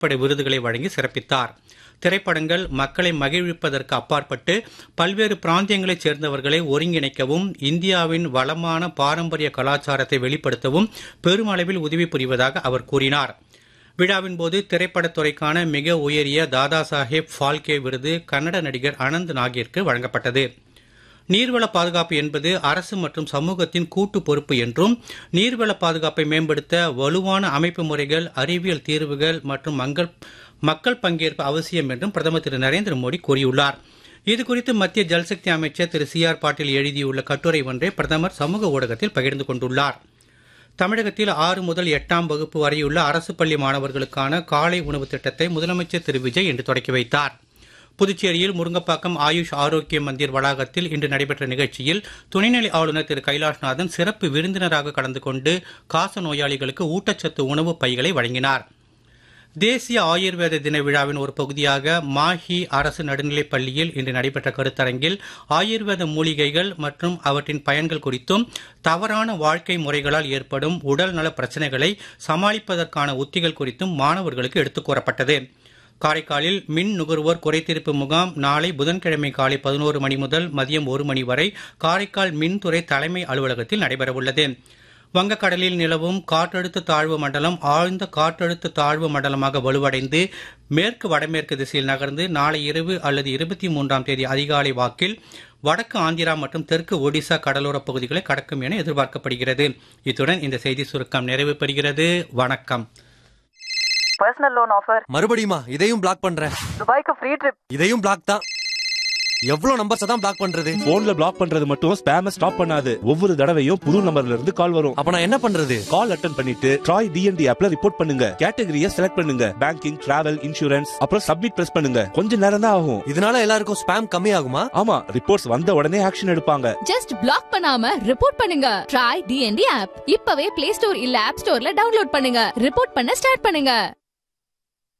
திரைப்பட விருதுகளை வழங்கி சிறப்பித்தார் திரைப்படங்கள் மக்களை மகிழ்விப்பதற்கு அப்பாற்பட்டு பல்வேறு பிராந்தியங்களைச் சேர்ந்தவர்களை ஒருங்கிணைக்கவும் இந்தியாவின் வளமான பாரம்பரிய கலாச்சாரத்தை வெளிப்படுத்தவும் பெருமளவில் உதவி புரிவதாக அவர் கூறினார் விழாவின் போது திரைப்படத்துறைக்கான மிக உயரிய தாதா சாஹேப் ஃபால்கே விருது கன்னட நடிகர் அனந்த் நாகிற்கு வழங்கப்பட்டது நீர்வள பாதுகாப்பு என்பது அரசு மற்றும் சமூகத்தின் கூட்டு பொறுப்பு என்றும் நீர்வள பாதுகாப்பை மேம்படுத்த வலுவான அமைப்பு முறைகள் அறிவியல் தீர்வுகள் மற்றும் மங்கள் மக்கள் பங்கேற்பு அவசியம் என்றும் பிரதமர் திரு நரேந்திர மோடி கூறியுள்ளார் இதுகுறித்து மத்திய ஜல்சக்தி அமைச்சர் திரு சி ஆர் பாட்டீல் எழுதியுள்ள கட்டுரை ஒன்றை பிரதமர் சமூக ஊடகத்தில் பகிர்ந்து கொண்டுள்ளார் தமிழகத்தில் ஆறு முதல் எட்டாம் வகுப்பு வரையுள்ள அரசு பள்ளி மாணவர்களுக்கான காலை உணவு திட்டத்தை முதலமைச்சர் திரு விஜய் இன்று தொடக்கி வைத்தார் புதுச்சேரியில் முருங்கப்பாக்கம் ஆயுஷ் ஆரோக்கிய மந்திர் வளாகத்தில் இன்று நடைபெற்ற நிகழ்ச்சியில் துணைநிலை ஆளுநர் திரு கைலாஷ்நாதன் சிறப்பு விருந்தினராக கலந்து கொண்டு காச நோயாளிகளுக்கு ஊட்டச்சத்து உணவு பைகளை வழங்கினார் தேசிய ஆயுர்வேத தின விழாவின் ஒரு பகுதியாக மாஹி அரசு நடுநிலைப் பள்ளியில் இன்று நடைபெற்ற கருத்தரங்கில் ஆயுர்வேத மூலிகைகள் மற்றும் அவற்றின் பயன்கள் குறித்தும் தவறான வாழ்க்கை முறைகளால் ஏற்படும் உடல் நல பிரச்சனைகளை சமாளிப்பதற்கான உத்திகள் குறித்தும் மாணவர்களுக்கு எடுத்துக் கூறப்பட்டது காரைக்காலில் மின் நுகர்வோர் குறைதீர்ப்பு முகாம் நாளை புதன்கிழமை காலை பதினோரு மணி முதல் மதியம் ஒரு மணி வரை காரைக்கால் மின்துறை தலைமை அலுவலகத்தில் நடைபெறவுள்ளது வங்கக்கடலில் நிலவும் காற்றழுத்த தாழ்வு மண்டலம் ஆழ்ந்த காற்றழுத்த தாழ்வு மண்டலமாக வலுவடைந்து மேற்கு வடமேற்கு திசையில் நகர்ந்து நாளை இரவு அல்லது இருபத்தி மூன்றாம் தேதி அதிகாலை வாக்கில் வடக்கு ஆந்திரா மற்றும் தெற்கு ஒடிசா கடலோரப் பகுதிகளை கடக்கும் என எதிர்பார்க்கப்படுகிறது இத்துடன் இந்த செய்தி சுருக்கம் நிறைவு பெறுகிறது வணக்கம் பர்சனல் லோன் ஆஃபர் மறுபடியுமா இதையும் பிளாக் பண்றேன் துபாய்க்கு ஃப்ரீ ட்ரிப் இதையும் பிளாக் தான் எவ்வளவு நம்பர்ஸ் தான் பிளாக் பண்றது போன்ல பிளாக் பண்றது மட்டும் ஸ்பேம ஸ்டாப் பண்ணாது ஒவ்வொரு தடவையும் புது நம்பர்ல இருந்து கால் வரும் அப்ப நான் என்ன பண்றது கால் அட்டன் பண்ணிட்டு ட்ராய் டிஎன்டி ஆப்ல ரிப்போர்ட் பண்ணுங்க கேட்டகரிய செலக்ட் பண்ணுங்க பேங்கிங் டிராவல் இன்சூரன்ஸ் அப்புறம் சப்மிட் பிரஸ் பண்ணுங்க கொஞ்ச நேரம் தான் ஆகும் இதனால எல்லாருக்கும் ஸ்பேம் கம்மி ஆகுமா ஆமா ரிப்போர்ட்ஸ் வந்த உடனே ஆக்ஷன் எடுப்பாங்க ஜஸ்ட் பிளாக் பண்ணாம ரிப்போர்ட் பண்ணுங்க ட்ரை டிஎன்டி ஆப் இப்பவே பிளே ஸ்டோர் இல்ல ஆப் ஸ்டோர்ல டவுன்லோட் பண்ணுங்க ரிப்போர்ட் பண்ண ஸ்டார்ட் பண்ணுங்க